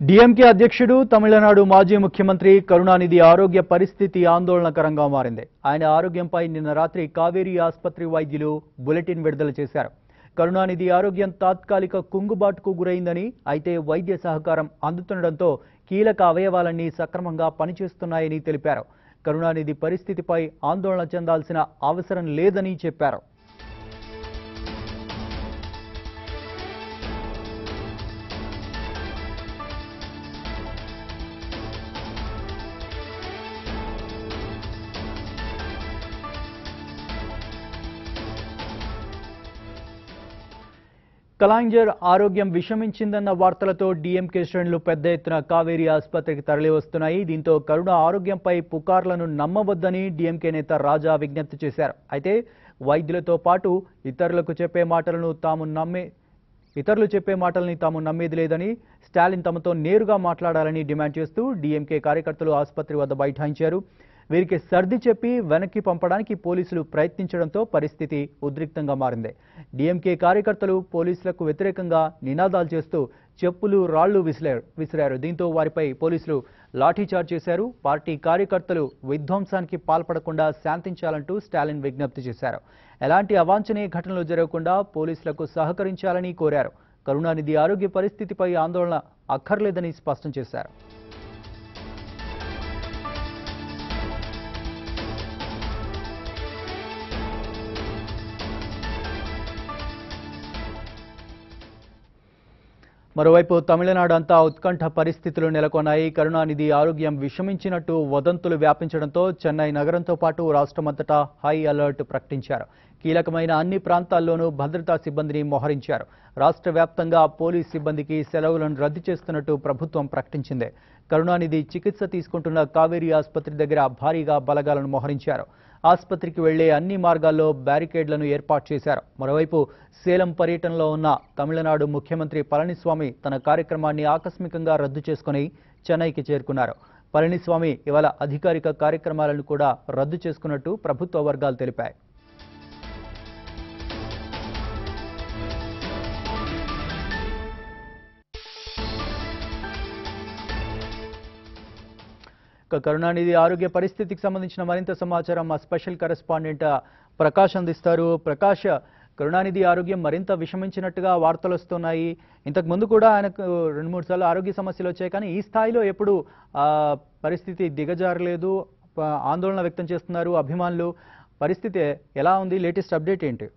DMK అధ్యక్షుడు తమిళనాడు మాజీ ముఖ్యమంత్రి కరుణానిధి ఆరోగ్య పరిస్థితి ఆందోళనకరంగా మారింది ఆయన ఆరోగ్యంపై నిన్న రాత్రి కావేరీ ఆసుపత్రి వైద్యులు బులెటిన్ విడుదల చేశారు కరుణానిధి ఆరోగ్యం తాత్కాలిక కుంగుబాటుకు గురైందని అయితే వైద్య సహకారం అందుతుండటంతో కీలక అవయవాలన్నీ సక్రమంగా పనిచేస్తున్నాయని తెలిపారు కరుణానిధి పరిస్థితిపై ఆందోళన చెందాల్సిన అవసరం లేదని చెప్పారు కలాంజర్ ఆరోగ్యం విషమించిందన్న వార్తలతో డీఎంకే శ్రేణులు పెద్ద ఎత్తున కావేరీ ఆసుపత్రికి తరలివస్తున్నాయి దీంతో కరుణ ఆరోగ్యంపై పుకార్లను నమ్మవద్దని డీఎంకే నేత రాజా విజ్ఞప్తి చేశారు అయితే వైద్యులతో పాటు ఇతరులకు చెప్పే మాటలను తాము నమ్మే ఇతరులు చెప్పే మాటల్ని తాము నమ్మేది లేదని స్టాలిన్ తమతో నేరుగా మాట్లాడాలని డిమాండ్ చేస్తూ డీఎంకే కార్యకర్తలు ఆసుపత్రి వద్ద బైఠాయించారు వీరికి సర్ది చెప్పి వెనక్కి పంపడానికి పోలీసులు ప్రయత్నించడంతో పరిస్థితి ఉద్రిక్తంగా మారింది డీఎంకే కార్యకర్తలు పోలీసులకు వ్యతిరేకంగా నినాదాలు చేస్తూ చెప్పులు రాళ్లు విసిరారు విసిరారు దీంతో వారిపై పోలీసులు లాఠీచార్జ్ చేశారు పార్టీ కార్యకర్తలు విధ్వంసానికి పాల్పడకుండా శాంతించాలంటూ స్టాలిన్ విజ్ఞప్తి చేశారు ఎలాంటి అవాంఛనీయ ఘటనలు జరగకుండా పోలీసులకు సహకరించాలని కోరారు కరుణానిధి ఆరోగ్య పరిస్థితిపై ఆందోళన అక్కర్లేదని స్పష్టం చేశారు మరోవైపు తమిళనాడు అంతా ఉత్కంఠ పరిస్థితులు నెలకొన్నాయి కరుణానిధి ఆరోగ్యం విషమించినట్టు వదంతులు వ్యాపించడంతో చెన్నై నగరంతో పాటు రాష్ట్రమంతటా హై అలర్ట్ ప్రకటించారు కీలకమైన అన్ని ప్రాంతాల్లోనూ భద్రతా సిబ్బందిని మోహరించారు రాష్ట్ర వ్యాప్తంగా పోలీస్ సిబ్బందికి సెలవులను రద్దు చేస్తున్నట్టు ప్రభుత్వం ప్రకటించింది కరుణానిధి చికిత్స తీసుకుంటున్న కావేరీ ఆసుపత్రి దగ్గర భారీగా బలగాలను మోహరించారు ఆసుపత్రికి వెళ్లే అన్ని మార్గాల్లో బ్యారికేడ్లను ఏర్పాటు చేశారు మరోవైపు సేలం పర్యటనలో ఉన్న తమిళనాడు ముఖ్యమంత్రి పళనిస్వామి తన కార్యక్రమాన్ని ఆకస్మికంగా రద్దు చేసుకుని చెన్నైకి చేరుకున్నారు పళనిస్వామి ఇవాళ అధికారిక కార్యక్రమాలను కూడా రద్దు చేసుకున్నట్టు ప్రభుత్వ వర్గాలు తెలిపాయి ఇక కరుణానిధి ఆరోగ్య పరిస్థితికి సంబంధించిన మరింత సమాచారం మా స్పెషల్ కరెస్పాండెంట్ ప్రకాష్ అందిస్తారు ప్రకాష్ కరుణానిధి ఆరోగ్యం మరింత విషమించినట్టుగా వార్తలు వస్తున్నాయి ఇంతకు ముందు కూడా ఆయనకు రెండు మూడు సార్లు ఆరోగ్య సమస్యలు వచ్చాయి కానీ ఈ స్థాయిలో ఎప్పుడు ఆ, పరిస్థితి దిగజారలేదు ప- ఆందోళన వ్యక్తం చేస్తున్నారు అభిమానులు పరిస్థితి ఎలా ఉంది లేటెస్ట్ అప్డేట్ ఏంటి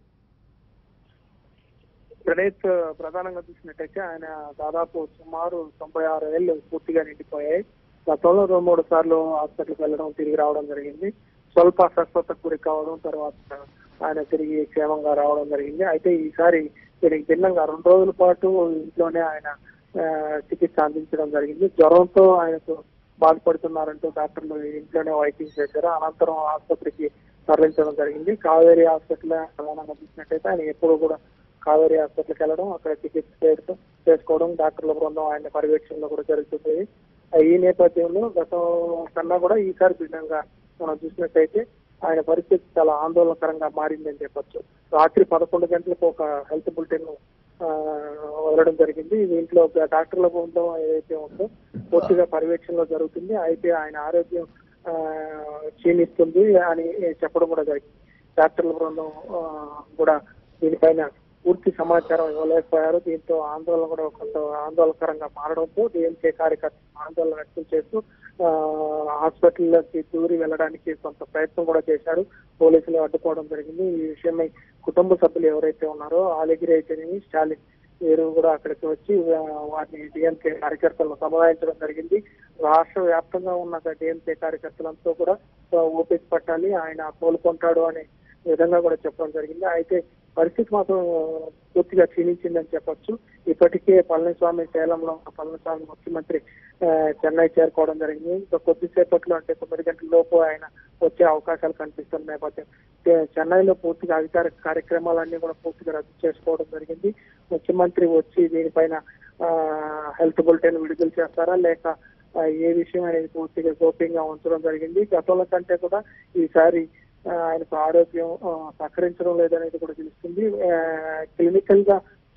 గణేష్ ప్రధానంగా చూసినట్టయితే ఆయన దాదాపు సుమారు తొంభై ఆరు ఏళ్ళు పూర్తిగా నిండిపోయాయి గతంలో రెండు మూడు సార్లు హాస్పిటల్కి వెళ్ళడం తిరిగి రావడం జరిగింది స్వల్ప అస్వస్థతకు గురి కావడం తర్వాత ఆయన తిరిగి క్షేమంగా రావడం జరిగింది అయితే ఈసారి దీనికి భిన్నంగా రెండు రోజుల పాటు ఇంట్లోనే ఆయన ఆ, చికిత్స అందించడం జరిగింది జ్వరంతో ఆయనకు బాధపడుతున్నారంటూ డాక్టర్లు ఇంట్లోనే వైద్యం చేశారు అనంతరం ఆసుపత్రికి తరలించడం జరిగింది కావేరీ హాస్పిటల్ ప్రధానంగా చూసినట్టయితే ఆయన ఎప్పుడు కూడా కావేరీ హాస్పిటల్కి వెళ్ళడం అక్కడ చికిత్స చేయడం చేసుకోవడం డాక్టర్ల బృందం ఆయన పర్యవేక్షణలో కూడా జరుగుతుంది ఈ నేపథ్యంలో గతం కన్నా కూడా ఈసారి భిన్నంగా మనం చూసినట్టయితే ఆయన పరిస్థితి చాలా ఆందోళనకరంగా మారిందని చెప్పొచ్చు రాత్రి పదకొండు గంటలకు ఒక హెల్త్ బులెటిన్ ఆ, వదలడం జరిగింది దీంట్లో డాక్టర్ల బృందం ఏదైతే ఉందో పూర్తిగా పర్యవేక్షణలో జరుగుతుంది అయితే ఆయన ఆరోగ్యం ఆ, క్షీణిస్తుంది అని చెప్పడం కూడా జరిగింది డాక్టర్ల బృందం ఆ, కూడా దీనిపైన పూర్తి సమాచారం ఇవ్వలేకపోయారు దీంతో ఆందోళన కూడా కొంత ఆందోళనకరంగా మారడంతో డిఎంకే కార్యకర్తలు ఆందోళన వ్యక్తం చేస్తూ ఆ, హాస్పిటల్లోకి దూరి వెళ్ళడానికి కొంత ప్రయత్నం కూడా చేశారు పోలీసులు అడ్డుకోవడం జరిగింది ఈ విషయమై కుటుంబ సభ్యులు ఎవరైతే ఉన్నారో ఆలగిరి అయితేనేమి స్టాలిన్ వీరు కూడా అక్కడికి వచ్చి ఆ, వారిని డిఎంకే కార్యకర్తలను సముదాయించడం జరిగింది రాష్ట్ర వ్యాప్తంగా ఉన్న డిఎంకే కార్యకర్తలంతా కూడా ఆ, ఓపిక పట్టాలి ఆయన కోలుకుంటాడు అనే విధంగా కూడా చెప్పడం జరిగింది అయితే పరిస్థితి మాత్రం పూర్తిగా క్షీణించిందని చెప్పొచ్చు ఇప్పటికే పళనిస్వామి సేలంలో ఉన్న పళనిస్వామి ముఖ్యమంత్రి ఆ, చెన్నై చేరుకోవడం జరిగింది ఇంకా కొద్దిసేపట్లో అంటే తొమ్మిది గంటల లోపు ఆయన వచ్చే అవకాశాలు కనిపిస్తున్న నేపథ్యం చె- చెన్నైలో పూర్తిగా అధికారిక కార్యక్రమాలన్నీ కూడా పూర్తిగా రద్దు చేసుకోవడం జరిగింది ముఖ్యమంత్రి వచ్చి దీనిపైన ఆ, హెల్త్ బులెటిన్ విడుదల చేస్తారా లేక ఆ, ఏ విషయం అనేది పూర్తిగా గోప్యంగా ఉంచడం జరిగింది గతంలో కంటే కూడా ఈసారి ఆ, ఆయనకు ఆరోగ్యం ఆ, సహకరించడం లేదనేది కూడా తెలుస్తుంది క్లినికల్ గా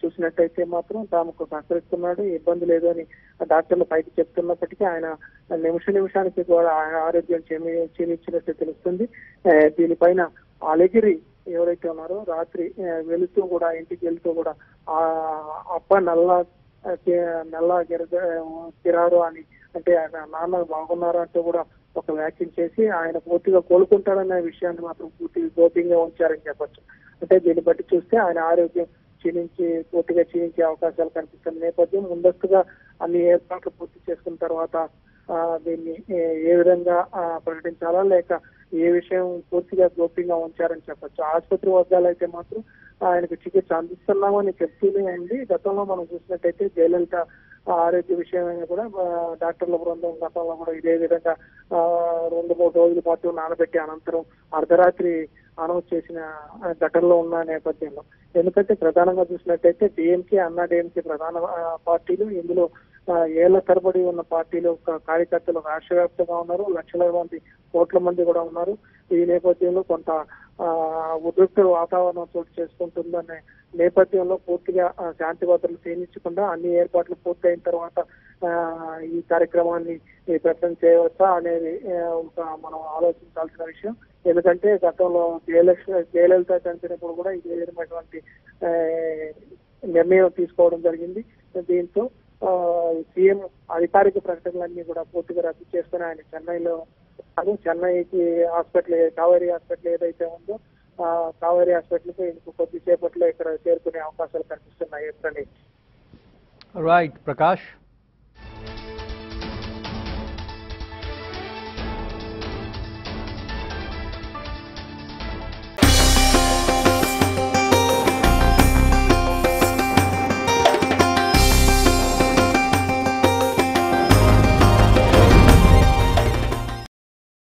చూసినట్టయితే మాత్రం తమకు సహకరిస్తున్నాడు ఇబ్బంది లేదు అని డాక్టర్లు పైకి చెప్తున్నప్పటికీ ఆయన నిమిష నిమిషానికి కూడా ఆయన ఆరోగ్యం క్షీణి క్షీణించినట్టు తెలుస్తుంది ఆ, దీనిపైన అలగిరి ఎవరైతే ఉన్నారో రాత్రి ఆ, వెళుతూ కూడా ఇంటికి వెళుతూ కూడా ఆ అప్ప నల్ల ఆ, కి- నల్ల గిరగ కిరారు అని అంటే ఆయన నాన్న బాగున్నారు అంటూ కూడా ఒక వ్యాఖ్యలు చేసి ఆయన పూర్తిగా కోలుకుంటాడనే విషయాన్ని మాత్రం పూర్తిగా గోప్యంగా ఉంచారని చెప్పొచ్చు అంటే దీన్ని బట్టి చూస్తే ఆయన ఆరోగ్యం క్షీణించి పూర్తిగా క్షీణించే అవకాశాలు కనిపిస్తున్న నేపథ్యం ముందస్తుగా అన్ని ఏర్పాట్లు పూర్తి చేసుకున్న తర్వాత ఆ, దీన్ని ఏ- ఏ విధంగా ఆ, ప్రకటించాలా లేక ఏ విషయం పూర్తిగా గోప్యంగా ఉంచారని చెప్పొచ్చు ఆసుపత్రి వర్గాలు అయితే మాత్రం ఆయనకు చికిత్స అందిస్తున్నామని చెప్తూనే ఉంది గతంలో మనం చూసినట్టయితే జయలలిత ఆ, ఆరోగ్య విషయమైనా కూడా ఆ, డాక్టర్ల బృందం గతంలో కూడా ఇదే విధంగా ఆ, రెండు మూడు రోజుల పాటు నానబెట్టి అనంతరం అర్ధరాత్రి అనౌన్స్ చేసిన ఆ, ఘటనలో ఉన్న నేపథ్యంలో ఎందుకంటే ప్రధానంగా చూసినట్టయితే డిఎంకే అన్నా డిఎంకే ప్రధాన ఆ, పార్టీలు ఇందులో ఆ, ఏళ్ల తరబడి ఉన్న పార్టీలు క- కార్యకర్తలు రాష్ట్ర వ్యాప్తంగా ఉన్నారు లక్షల మంది కోట్ల మంది కూడా ఉన్నారు ఈ నేపథ్యంలో కొంత ఆ, ఉద్రిక్త వాతావరణం చోటు చేసుకుంటుందనే నేపథ్యంలో పూర్తిగా ఆ, శాంతి భద్రతలు క్షీణించకుండా అన్ని ఏర్పాట్లు పూర్తయిన తర్వాత ఆ, ఈ కార్యక్రమాన్ని ఈ ప్రకటన చేయవచ్చా అనేది ఆ, ఒక మనం ఆలోచించాల్సిన విషయం ఎందుకంటే గతంలో జయలక్ష్మి జయలలిత చనిపోయినప్పుడు కూడా ఇదే విధమైనటువంటి ఆ, నిర్ణయం తీసుకోవడం జరిగింది దీంతో ఆ, సీఎం అధికారిక ప్రకటనలన్నీ కూడా పూర్తిగా రద్దు చేసుకుని ఆయన చెన్నైలో ఉన్నారు. చెన్నైకి హాస్పిటల్ కావేరీ హాస్పిటల్ ఏదైతే ఉందో ఆ కావేరీ హాస్పిటల్కి ఇంకో కొద్దిసేపట్లో ఇక్కడ చేరుకునే అవకాశాలు కనిపిస్తున్నాయి ప్రణీత్ రైట్ ప్రకాష్